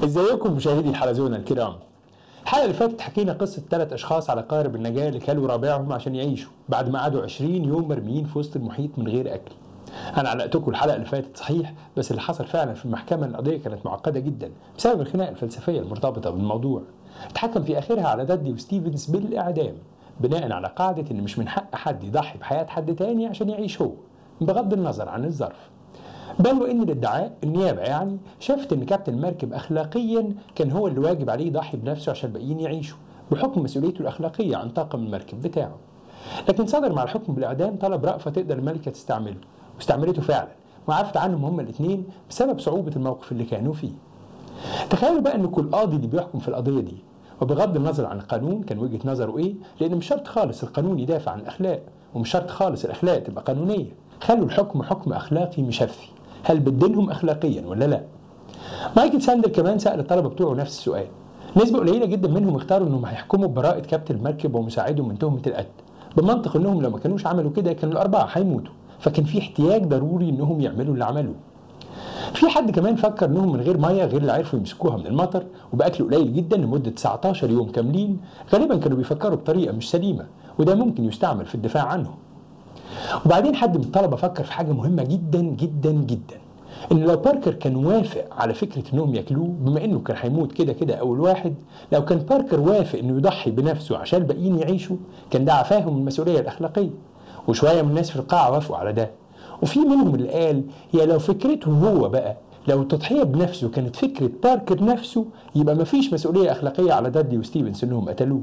ازيكم مشاهدي الحلزون الكرام الحلقه اللي فاتت حكينا قصه ثلاث اشخاص على قارب النجاه اللي كلوا رابعهم عشان يعيشوا بعد ما قعدوا 20 يوم مرميين في وسط المحيط من غير اكل انا علقتكم الحلقه اللي فاتت صحيح بس اللي حصل فعلا في المحكمه القضيه كانت معقده جدا بسبب الخناقه الفلسفيه المرتبطه بالموضوع اتحكم في اخرها على دادلي وستيفنز بالاعدام بناء على قاعده ان مش من حق حد يضحي بحياه حد تاني عشان يعيش هو بغض النظر عن الظرف بل وان الادعاء النيابه يعني شافت ان كابتن المركب اخلاقيا كان هو اللي واجب عليه يضحي بنفسه عشان الباقيين يعيشوا بحكم مسؤوليته الاخلاقيه عن طاقم المركب بتاعه لكن صدر مع الحكم بالاعدام طلب رأفه تقدر الملكه تستعمله واستعملته فعلا وعرفت عنهم هما الاثنين بسبب صعوبه الموقف اللي كانوا فيه تخيلوا بقى ان كل قاضي اللي بيحكم في القضيه دي وبغض النظر عن القانون كان وجهه نظره ايه لان مش شرط خالص القانون يدافع عن الاخلاق ومش شرط خالص الاخلاق تبقى قانونيه خلوا الحكم حكم اخلاقي مشفي هل بدينهم اخلاقيا ولا لا مايكل ساندر كمان سال الطلبه بتوعه نفس السؤال نسبه قليله جدا منهم اختاروا انهم هيحكموا ببراءه كابتن المركب ومساعده من تهمه القتل بمنطق انهم لو ما كانوش عملوا كده كانوا الاربعه هيموتوا فكان في احتياج ضروري انهم يعملوا اللي عملوه في حد كمان فكر انهم من غير ميه غير اللي عرفوا يمسكوها من المطر وباكل قليل جدا لمده 19 يوم كاملين غالبا كانوا بيفكروا بطريقه مش سليمه وده ممكن يستعمل في الدفاع عنهم وبعدين حد من الطلبه فكر في حاجه مهمه جدا جدا جدا ان لو باركر كان وافق على فكره انهم ياكلوه بما انه كان هيموت كده كده اول واحد لو كان باركر وافق انه يضحي بنفسه عشان الباقيين يعيشوا كان ده عفاهم المسؤوليه الاخلاقيه وشويه من الناس في القاعه وافقوا على ده وفي منهم اللي قال هي لو فكرته هو بقى لو التضحيه بنفسه كانت فكره باركر نفسه يبقى مفيش مسؤوليه اخلاقيه على دادلي وستيفنز انهم قتلوه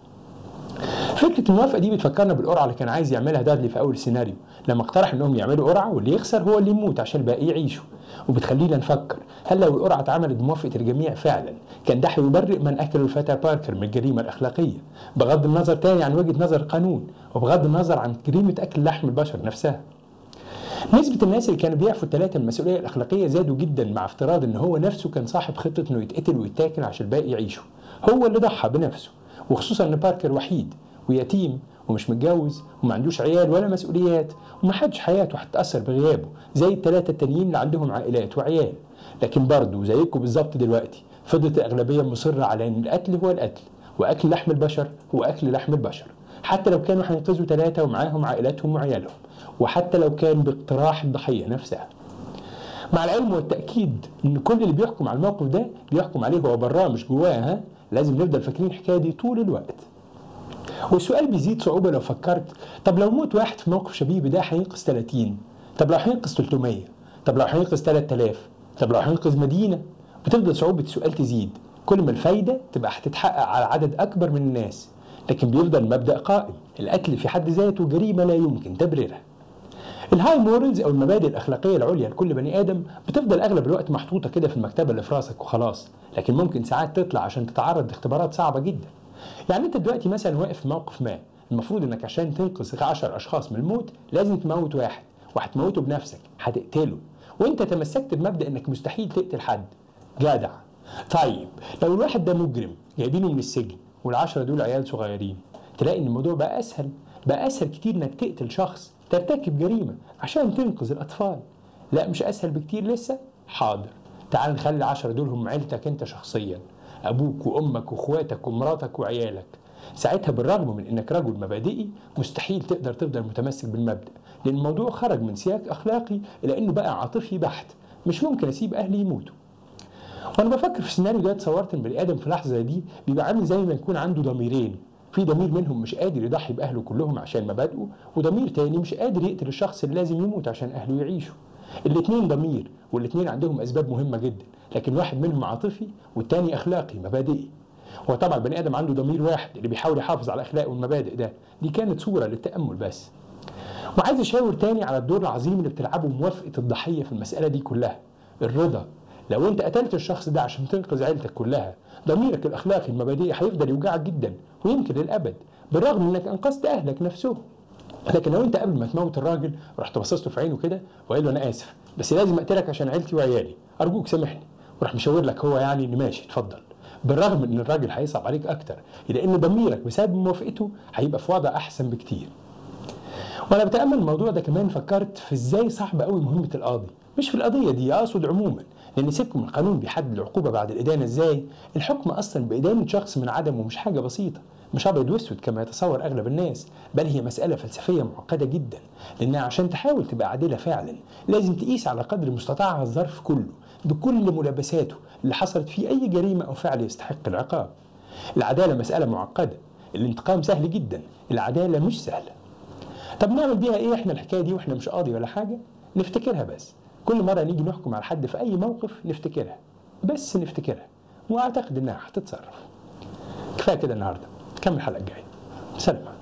فكره الموافقه دي بتفكرنا بالقرعه اللي كان عايز يعملها دادلي في اول السيناريو لما اقترح انهم يعملوا قرعه واللي يخسر هو اللي يموت عشان الباقي يعيشوا وبتخلينا نفكر هل لو القرعه اتعملت بموافقه الجميع فعلا كان ده هيبرئ من اكل الفتى باركر من الجريمه الاخلاقيه بغض النظر تاني عن وجهه نظر القانون وبغض النظر عن جريمه اكل لحم البشر نفسها نسبة الناس اللي كانوا بيعفوا الثلاثة من المسؤولية الأخلاقية زادوا جدا مع افتراض إن هو نفسه كان صاحب خطة إنه يتقتل ويتاكل عشان الباقي يعيشوا. هو اللي ضحى بنفسه وخصوصا إن باركر وحيد ويتيم ومش متجوز وما عندوش عيال ولا مسؤوليات ومحدش حياته هتتأثر بغيابه زي الثلاثة التانيين اللي عندهم عائلات وعيال. لكن برضه زيكم بالظبط دلوقتي فضلت الأغلبية مصرة على إن القتل هو القتل وأكل لحم البشر هو أكل لحم البشر. حتى لو كانوا هينقذوا ثلاثة ومعاهم عائلاتهم وعيالهم وحتى لو كان باقتراح الضحية نفسها مع العلم والتأكيد إن كل اللي بيحكم على الموقف ده بيحكم عليه هو براه مش جواه ها لازم نفضل فاكرين الحكاية دي طول الوقت والسؤال بيزيد صعوبة لو فكرت طب لو موت واحد في موقف شبيه بده هينقذ 30 طب لو هينقذ 300 طب لو هينقذ 3000 طب لو هينقذ مدينة بتفضل صعوبة السؤال تزيد كل ما الفايدة تبقى هتتحقق على عدد أكبر من الناس لكن بيفضل مبدأ قائم القتل في حد ذاته جريمة لا يمكن تبريرها الهاي مورالز او المبادئ الاخلاقيه العليا لكل بني ادم بتفضل اغلب الوقت محطوطه كده في المكتبه اللي في راسك وخلاص لكن ممكن ساعات تطلع عشان تتعرض لاختبارات صعبه جدا يعني انت دلوقتي مثلا واقف في موقف ما المفروض انك عشان تنقذ 10 اشخاص من الموت لازم تموت واحد وهتموته بنفسك هتقتله وانت تمسكت بمبدا انك مستحيل تقتل حد جدع طيب لو الواحد ده مجرم جايبينه من السجن والعشرة دول عيال صغيرين تلاقي ان الموضوع بقى اسهل بقى اسهل كتير انك تقتل شخص ترتكب جريمة عشان تنقذ الأطفال لا مش أسهل بكتير لسه حاضر تعال نخلي العشرة دول هم عيلتك أنت شخصيا أبوك وأمك وأخواتك ومراتك وعيالك ساعتها بالرغم من أنك رجل مبادئي مستحيل تقدر تفضل متمسك بالمبدأ لأن الموضوع خرج من سياق أخلاقي إلى أنه بقى عاطفي بحت مش ممكن أسيب أهلي يموتوا وأنا بفكر في السيناريو ده تصورت إن بني آدم في لحظة زي دي بيبقى عامل زي ما يكون عنده ضميرين في ضمير منهم مش قادر يضحي باهله كلهم عشان مبادئه وضمير تاني مش قادر يقتل الشخص اللي لازم يموت عشان اهله يعيشوا الاثنين ضمير والاثنين عندهم اسباب مهمه جدا لكن واحد منهم عاطفي والتاني اخلاقي مبادئي هو طبعا البني ادم عنده ضمير واحد اللي بيحاول يحافظ على الاخلاق والمبادئ ده دي كانت صوره للتامل بس وعايز اشاور تاني على الدور العظيم اللي بتلعبه موافقه الضحيه في المساله دي كلها الرضا لو انت قتلت الشخص ده عشان تنقذ عيلتك كلها ضميرك الاخلاقي المبادئي هيفضل يوجعك جدا ويمكن للابد بالرغم انك انقذت اهلك نفسهم لكن لو انت قبل ما تموت الراجل رحت بصصت في عينه كده وقال له انا اسف بس لازم اقتلك عشان عيلتي وعيالي ارجوك سامحني وراح مشاور لك هو يعني ان ماشي اتفضل بالرغم ان الراجل هيصعب عليك اكتر لان ضميرك بسبب موافقته هيبقى في وضع احسن بكتير وانا بتامل الموضوع ده كمان فكرت في ازاي صعب قوي مهمه القاضي مش في القضيه دي اقصد عموما لان سيبكم من القانون بيحدد العقوبه بعد الادانه ازاي الحكم اصلا بادانه شخص من عدمه مش حاجه بسيطه مش ابيض واسود كما يتصور اغلب الناس بل هي مساله فلسفيه معقده جدا لانها عشان تحاول تبقى عادله فعلا لازم تقيس على قدر المستطاع الظرف كله بكل ملابساته اللي حصلت فيه اي جريمه او فعل يستحق العقاب العداله مساله معقده الانتقام سهل جدا العداله مش سهله طب نعمل بيها ايه احنا الحكايه دي واحنا مش قاضي ولا حاجه نفتكرها بس كل مره نيجي نحكم على حد في اي موقف نفتكرها بس نفتكرها واعتقد انها هتتصرف كفايه كده النهارده نكمل الحلقه الجايه سلام